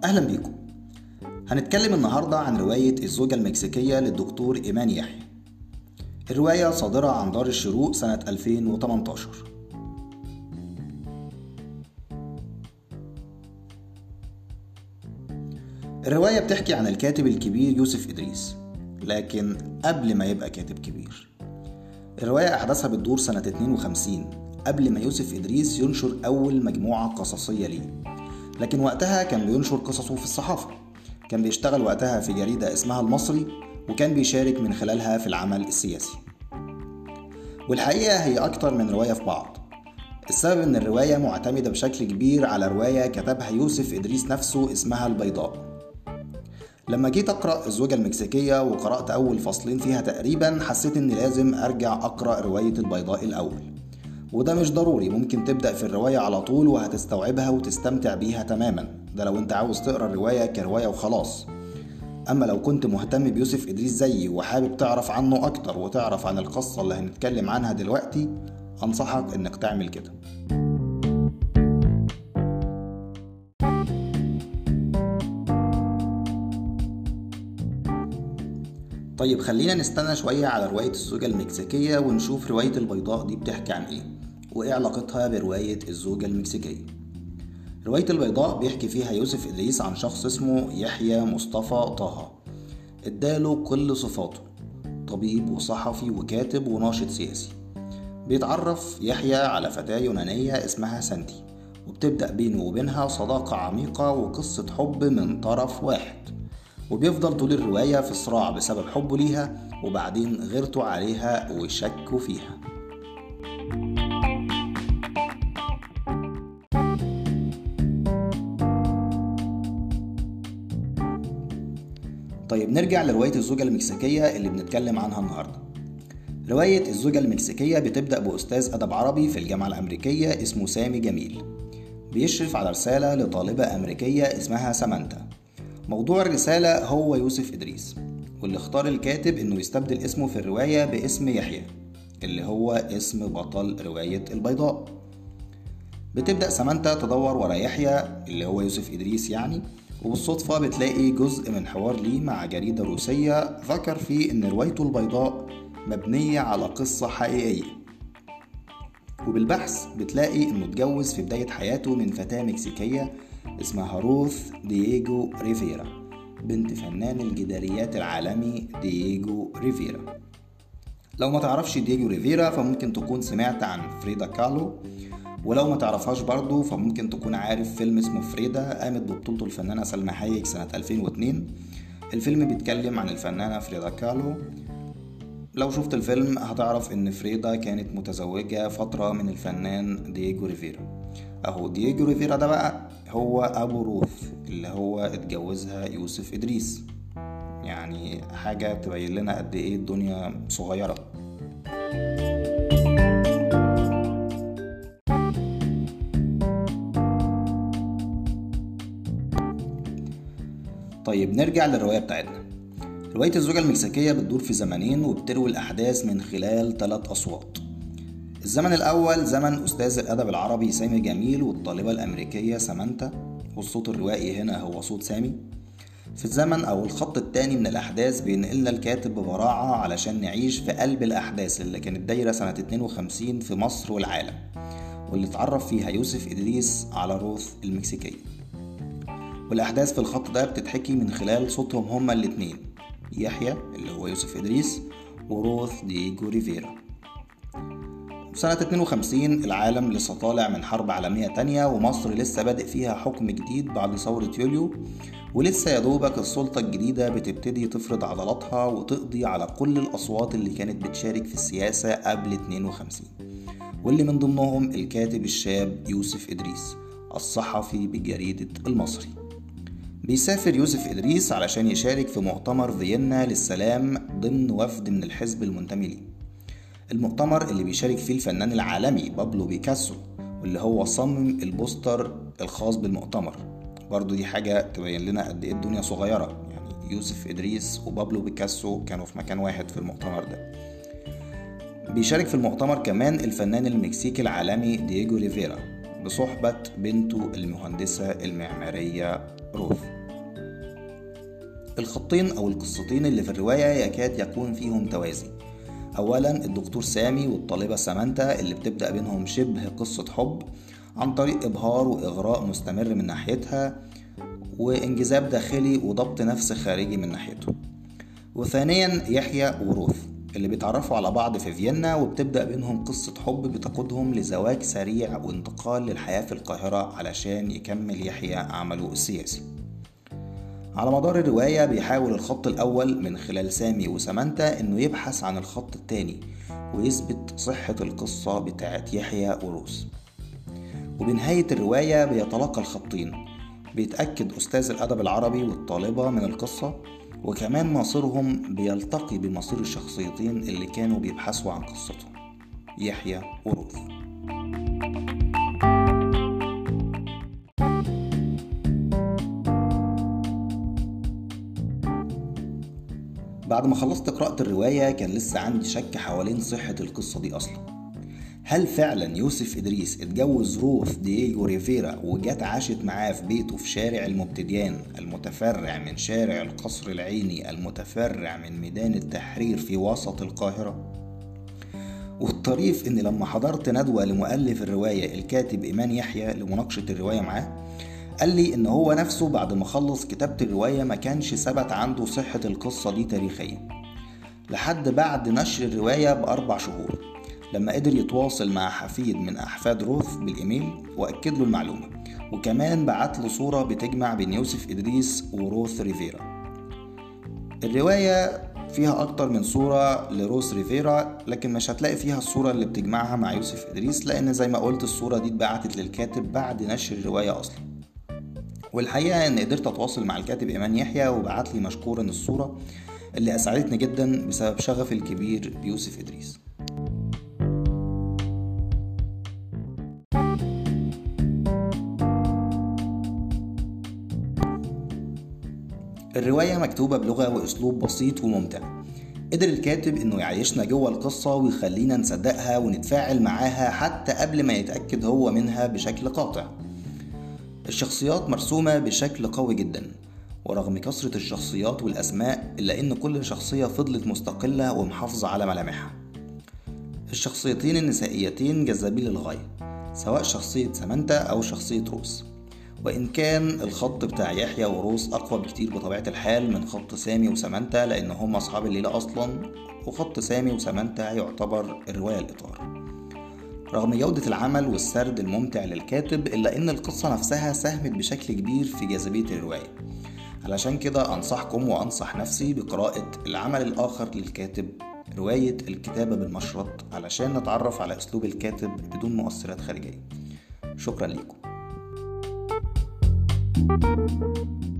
أهلا بيكم هنتكلم النهاردة عن رواية الزوجة المكسيكية للدكتور إيمان يحيى الرواية صادرة عن دار الشروق سنة 2018 الرواية بتحكي عن الكاتب الكبير يوسف إدريس لكن قبل ما يبقى كاتب كبير الرواية أحداثها بتدور سنة 52 قبل ما يوسف إدريس ينشر أول مجموعة قصصية ليه لكن وقتها كان بينشر قصصه في الصحافة كان بيشتغل وقتها في جريدة اسمها المصري وكان بيشارك من خلالها في العمل السياسي والحقيقة هي أكتر من رواية في بعض السبب إن الرواية معتمدة بشكل كبير على رواية كتبها يوسف إدريس نفسه اسمها البيضاء لما جيت أقرأ الزوجة المكسيكية وقرأت أول فصلين فيها تقريبا حسيت إني لازم أرجع أقرأ رواية البيضاء الأول وده مش ضروري ممكن تبدأ في الرواية على طول وهتستوعبها وتستمتع بيها تماما ده لو انت عاوز تقرأ الرواية كرواية وخلاص أما لو كنت مهتم بيوسف إدريس زيي وحابب تعرف عنه أكتر وتعرف عن القصة اللي هنتكلم عنها دلوقتي أنصحك إنك تعمل كده طيب خلينا نستنى شوية على رواية الزوجة المكسيكية ونشوف رواية البيضاء دي بتحكي عن إيه وإيه علاقتها برواية الزوجة المكسيكية رواية البيضاء بيحكي فيها يوسف إدريس عن شخص اسمه يحيى مصطفى طه اداله كل صفاته طبيب وصحفي وكاتب وناشط سياسي بيتعرف يحيى على فتاة يونانية اسمها سانتي وبتبدأ بينه وبينها صداقة عميقة وقصة حب من طرف واحد وبيفضل طول الرواية في صراع بسبب حبه ليها وبعدين غيرته عليها وشكه فيها طيب نرجع لرواية الزوجة المكسيكية اللي بنتكلم عنها النهاردة رواية الزوجة المكسيكية بتبدأ بأستاذ أدب عربي في الجامعة الأمريكية اسمه سامي جميل بيشرف على رسالة لطالبة أمريكية اسمها سامانتا موضوع الرسالة هو يوسف إدريس واللي اختار الكاتب إنه يستبدل اسمه في الرواية باسم يحيى اللي هو اسم بطل رواية البيضاء بتبدأ سامانتا تدور ورا يحيى اللي هو يوسف إدريس يعني وبالصدفة بتلاقي جزء من حوار ليه مع جريدة روسية ذكر فيه إن روايته البيضاء مبنية على قصة حقيقية وبالبحث بتلاقي إنه اتجوز في بداية حياته من فتاة مكسيكية اسمها روث دييجو ريفيرا بنت فنان الجداريات العالمي دييجو ريفيرا لو ما تعرفش دييجو ريفيرا فممكن تكون سمعت عن فريدا كالو ولو ما تعرفهاش برضو فممكن تكون عارف فيلم اسمه فريدا قامت ببطولته الفنانة سلمى حايك سنة 2002 الفيلم بيتكلم عن الفنانة فريدا كالو لو شفت الفيلم هتعرف ان فريدا كانت متزوجة فترة من الفنان دييجو ريفيرا اهو دييجو ريفيرا ده بقى هو ابو روث اللي هو اتجوزها يوسف ادريس يعني حاجة تبين لنا قد ايه الدنيا صغيرة طيب نرجع للرواية بتاعتنا رواية الزوجة المكسيكية بتدور في زمنين وبتروي الأحداث من خلال ثلاث أصوات الزمن الأول زمن أستاذ الأدب العربي سامي جميل والطالبة الأمريكية سامانتا والصوت الروائي هنا هو صوت سامي في الزمن أو الخط التاني من الأحداث بينقلنا الكاتب ببراعة علشان نعيش في قلب الأحداث اللي كانت دايرة سنة 52 في مصر والعالم واللي اتعرف فيها يوسف إدريس على روث المكسيكية والأحداث في الخط ده بتتحكي من خلال صوتهم هما الاتنين يحيى اللي هو يوسف إدريس وروث دييجو ريفيرا سنة 52 العالم لسه طالع من حرب عالمية تانية ومصر لسه بادئ فيها حكم جديد بعد ثورة يوليو ولسه يا دوبك السلطة الجديدة بتبتدي تفرض عضلاتها وتقضي على كل الأصوات اللي كانت بتشارك في السياسة قبل 52 واللي من ضمنهم الكاتب الشاب يوسف إدريس الصحفي بجريدة المصري بيسافر يوسف إدريس علشان يشارك في مؤتمر فيينا للسلام ضمن وفد من الحزب المنتمي ليه المؤتمر اللي بيشارك فيه الفنان العالمي بابلو بيكاسو واللي هو صمم البوستر الخاص بالمؤتمر برضو دي حاجة تبين لنا قد ايه الدنيا صغيرة يعني يوسف إدريس وبابلو بيكاسو كانوا في مكان واحد في المؤتمر ده بيشارك في المؤتمر كمان الفنان المكسيكي العالمي دييجو ريفيرا بصحبة بنته المهندسة المعمارية روث الخطين أو القصتين اللي في الرواية يكاد يكون فيهم توازي أولا الدكتور سامي والطالبة سامانتا اللي بتبدأ بينهم شبه قصة حب عن طريق إبهار وإغراء مستمر من ناحيتها وانجذاب داخلي وضبط نفس خارجي من ناحيته وثانيا يحيى وروث اللي بيتعرفوا على بعض في فيينا وبتبدأ بينهم قصة حب بتقودهم لزواج سريع وانتقال للحياة في القاهرة علشان يكمل يحيى عمله السياسي على مدار الرواية بيحاول الخط الأول من خلال سامي وسامانتا إنه يبحث عن الخط التاني ويثبت صحة القصة بتاعت يحيى وروس وبنهاية الرواية بيتلاقى الخطين بيتأكد أستاذ الأدب العربي والطالبة من القصة وكمان مصيرهم بيلتقي بمصير الشخصيتين اللي كانوا بيبحثوا عن قصتهم يحيى وروث بعد ما خلصت قراءة الرواية كان لسه عندي شك حوالين صحة القصة دي أصلا هل فعلا يوسف إدريس اتجوز روث دييجو ريفيرا وجت عاشت معاه في بيته في شارع المبتديان المتفرع من شارع القصر العيني المتفرع من ميدان التحرير في وسط القاهرة؟ والطريف إن لما حضرت ندوة لمؤلف الرواية الكاتب إيمان يحيى لمناقشة الرواية معاه قال لي إن هو نفسه بعد ما خلص كتابة الرواية ما كانش ثبت عنده صحة القصة دي تاريخيا لحد بعد نشر الرواية بأربع شهور لما قدر يتواصل مع حفيد من أحفاد روث بالإيميل وأكد له المعلومة وكمان بعت له صورة بتجمع بين يوسف إدريس وروث ريفيرا الرواية فيها أكتر من صورة لروث ريفيرا لكن مش هتلاقي فيها الصورة اللي بتجمعها مع يوسف إدريس لأن زي ما قلت الصورة دي اتبعتت للكاتب بعد نشر الرواية أصلا والحقيقة إن قدرت أتواصل مع الكاتب إيمان يحيى وبعت لي مشكورا الصورة اللي أسعدتني جدا بسبب شغفي الكبير بيوسف إدريس الرواية مكتوبة بلغة وأسلوب بسيط وممتع قدر الكاتب إنه يعيشنا جوه القصة ويخلينا نصدقها ونتفاعل معاها حتى قبل ما يتأكد هو منها بشكل قاطع الشخصيات مرسومة بشكل قوي جدا ورغم كثرة الشخصيات والأسماء إلا إن كل شخصية فضلت مستقلة ومحافظة على ملامحها الشخصيتين النسائيتين جذابين للغاية سواء شخصية سامانتا أو شخصية روس وإن كان الخط بتاع يحيى وروس أقوى بكتير بطبيعة الحال من خط سامي وسامانتا لأن هم أصحاب الليلة أصلا وخط سامي وسامانتا يعتبر الرواية الإطار رغم جودة العمل والسرد الممتع للكاتب إلا إن القصة نفسها ساهمت بشكل كبير في جاذبية الرواية علشان كده أنصحكم وأنصح نفسي بقراءة العمل الآخر للكاتب رواية الكتابة بالمشرط علشان نتعرف على أسلوب الكاتب بدون مؤثرات خارجية شكرا لكم thank you